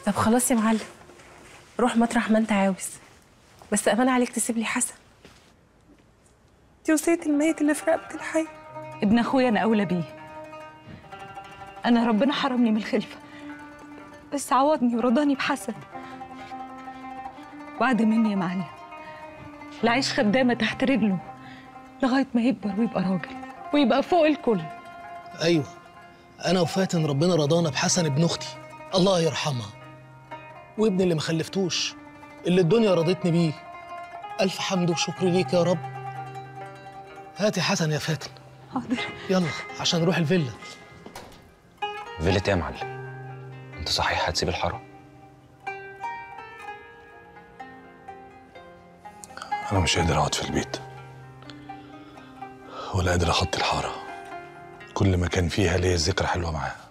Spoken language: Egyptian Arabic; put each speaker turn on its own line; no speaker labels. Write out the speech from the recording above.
طب خلاص يا معلم روح مطرح ما انت عاوز بس امان عليك تسيب لي حسن دي وصيه الميت اللي في رقبه الحي
ابن اخويا انا اولى بيه انا ربنا حرمني من الخلفه بس عوضني ورضاني بحسن وعد مني يا معلم لا عيش خدامه تحت رجله لغايه ما يكبر ويبقى راجل ويبقى فوق الكل
ايوه انا وفاتن ربنا رضانا بحسن ابن اختي الله يرحمها وابني اللي ما خلفتوش اللي الدنيا رضتني بيه الف حمد وشكر ليك يا رب هاتي حسن يا فاتن
حاضر
يلا عشان نروح الفيلا
فيلة ايه يا معلم؟ انت صحيح هتسيب الحاره؟
أنا مش قادر أقعد في البيت ولا قادر أخطي الحارة كل مكان فيها ليا ذكرى حلوة معاه